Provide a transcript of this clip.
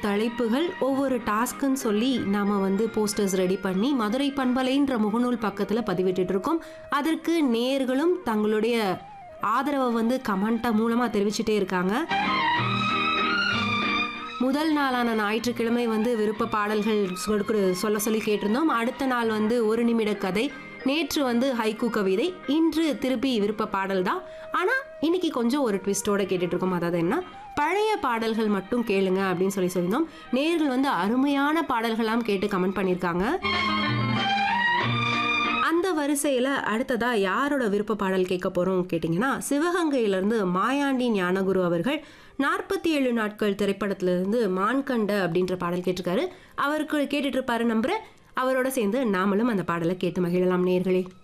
தலைப்புகள் ஒவ்வொரு டாஸ்க்குன்னு சொல்லி நாம வந்து போஸ்டர்ஸ் ரெடி பண்ணி மதுரை பண்பலைன்ற முகநூல் பக்கத்தில் பதிவிட்டுட்டு இருக்கோம் அதற்கு நேர்களும் தங்களுடைய ஆதரவை வந்து கமெண்ட்டை மூலமாக தெரிவிச்சிட்டே இருக்காங்க முதல் நாளான ஞாயிற்றுக்கிழமை வந்து விருப்ப பாடல்கள் சொல்~ சொல்ல சொல்லி கேட்டிருந்தோம் அடுத்த நாள் வந்து ஒரு நிமிட கதை நேற்று வந்து ஹைக்கூ கவிதை இன்று திருப்பி விருப்ப பாடல் தான் ஆனால் இன்னைக்கு கொஞ்சம் ஒரு ட்விஸ்டோட கேட்டுட்டு இருக்கோம் அதாவது என்ன பழைய பாடல்கள் மட்டும் கேளுங்க அப்படின்னு சொல்லி சொல்லியிருந்தோம் நேர்கள் வந்து அருமையான பாடல்களாம் கேட்டு கமெண்ட் பண்ணியிருக்காங்க அந்த வரிசையில் அடுத்ததா யாரோட விருப்ப பாடல் கேட்க போறோம் கேட்டிங்கன்னா சிவகங்கையிலேருந்து மாயாண்டி ஞானகுரு அவர்கள் நாற்பத்தி ஏழு நாட்கள் திரைப்படத்திலிருந்து மான்கண்ட அப்படின்ற பாடல் கேட்டிருக்காரு அவருக்கு கேட்டுட்டு இருப்பாரு நம்புறேன் அவரோட சேர்ந்து நாமளும் அந்த பாடலை கேட்டு மகிழலாம் நேர்களே